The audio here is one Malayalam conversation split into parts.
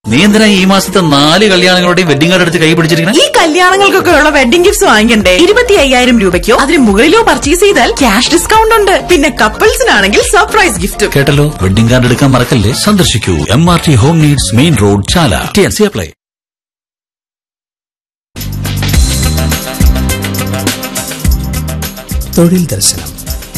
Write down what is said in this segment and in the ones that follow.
നീ എന്തിനാ ഈ മാസത്തെ നാല് കല്യാണങ്ങളുടെയും വെഡിങ് കാർഡ് എടുത്ത് കൈ പിടിച്ചിരിക്കണേ ഈ കല്യാണങ്ങൾക്കൊക്കെ ഉള്ള വെഡിംഗ് ഗിഫ്റ്റ്സ് വാങ്ങിക്കണ്ടേ ഇരുപത്തി അയ്യായിരം രൂപയ്ക്കോ അതിന് മുകളിലോ പർച്ചേസ് ചെയ്താൽ ക്യാഷ് ഡിസ്കൗണ്ട് ഉണ്ട് പിന്നെ കപ്പിൾസിനാണെങ്കിൽ സർപ്രൈസ് ഗിഫ്റ്റും കേട്ടല്ലോ വെഡിങ് കാർഡ് എടുക്കാൻ മറക്കല്ലേ സന്ദർശിക്കൂ M R T home needs main road Chala T N C apply തൊഴിൽ ദർശനം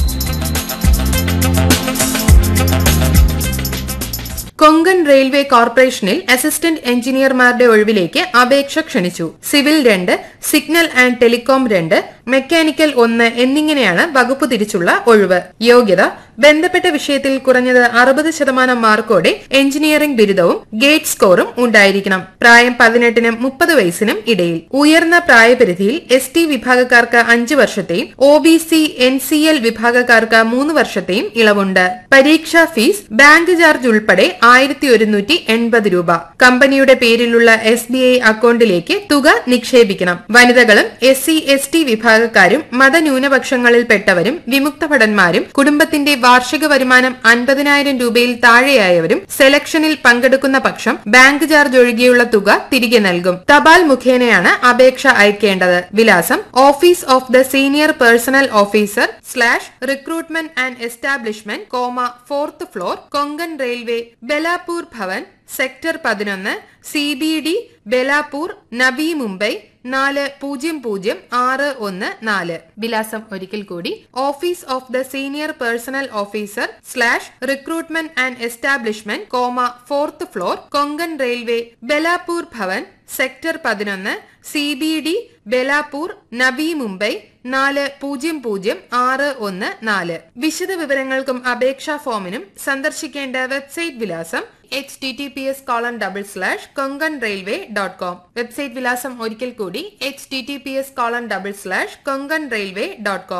കൊങ്കൺ റെയിൽവേ കോർപ്പറേഷനിൽ അസിസ്റ്റന്റ് എഞ്ചിനീയർമാരുടെ ഒഴിവിലേക്ക് അപേക്ഷ ക്ഷണിച്ചു സിവിൽ രണ്ട് സിഗ്നൽ ആൻഡ് ടെലികോം രണ്ട് മെക്കാനിക്കൽ ഒന്ന് എന്നിങ്ങനെയാണ് വകുപ്പ് തിരിച്ചുള്ള ഒഴിവ് യോഗ്യത ബന്ധപ്പെട്ട വിഷയത്തിൽ കുറഞ്ഞത് അറുപത് ശതമാനം മാർക്കോടെ എഞ്ചിനീയറിംഗ് ബിരുദവും ഗേറ്റ് സ്കോറും ഉണ്ടായിരിക്കണം പ്രായം പതിനെട്ടിനും മുപ്പത് വയസ്സിനും ഇടയിൽ ഉയർന്ന പ്രായപരിധിയിൽ എസ് ടി വിഭാഗക്കാർക്ക് അഞ്ച് വർഷത്തെയും O B C N C L വിഭാഗക്കാർക്ക് മൂന്ന് വർഷത്തെയും ഇളവുണ്ട് പരീക്ഷാ ഫീസ് ബാങ്ക് ചാർജ് ഉൾപ്പെടെ ആയിരത്തി ഒരുന്നൂറ്റി എൺപത് രൂപ കമ്പനിയുടെ പേരിലുള്ള എസ് ബി ഐ അക്കൌണ്ടിലേക്ക് തുക നിക്ഷേപിക്കണം വനിതകളും എസ് സി എസ് ടി വിഭാഗക്കാരും മതന്യൂനപക്ഷങ്ങളിൽപ്പെട്ടവരും വിമുക്ത ഭടന്മാരും കുടുംബത്തിന്റെ വാർഷിക വരുമാനം അൻപതിനായിരം രൂപയിൽ താഴെയായവരും സെലക്ഷനിൽ പങ്കെടുക്കുന്ന പക്ഷം ബാങ്ക് ചാർജ് ഒഴികെയുള്ള തുക തിരികെ നൽകും തപാൽ മുഖേനയാണ് അപേക്ഷ അയക്കേണ്ടത് വിലാസം office of the senior personnel officer slash recruitment and establishment comma fourth floor Konkan railway Belapur Bhavan sector പതിനൊന്ന് C B D Belapur Navi Mumbai നാല് പൂജ്യം പൂജ്യം ആറ് ഒന്ന് നാല് വിലാസം ഒരിക്കൽ കൂടി office of the senior personnel officer slash recruitment and establishment comma fourth floor Konkan railway Belapur Bhavan sector പതിനൊന്ന് C B D Belapur Navi Mumbai നാല് പൂജ്യം പൂജ്യം ആറ് ഒന്ന് നാല് വിശദ വിവരങ്ങൾക്കും അപേക്ഷാ ഫോമിനും സന്ദർശിക്കേണ്ട വെബ്സൈറ്റ് വിലാസം H T T P S colon double slash Konkan railway dot com website വിലാസം ഒരിക്കൽ കൂടി H T T P S colon double slash Konkan railway dot com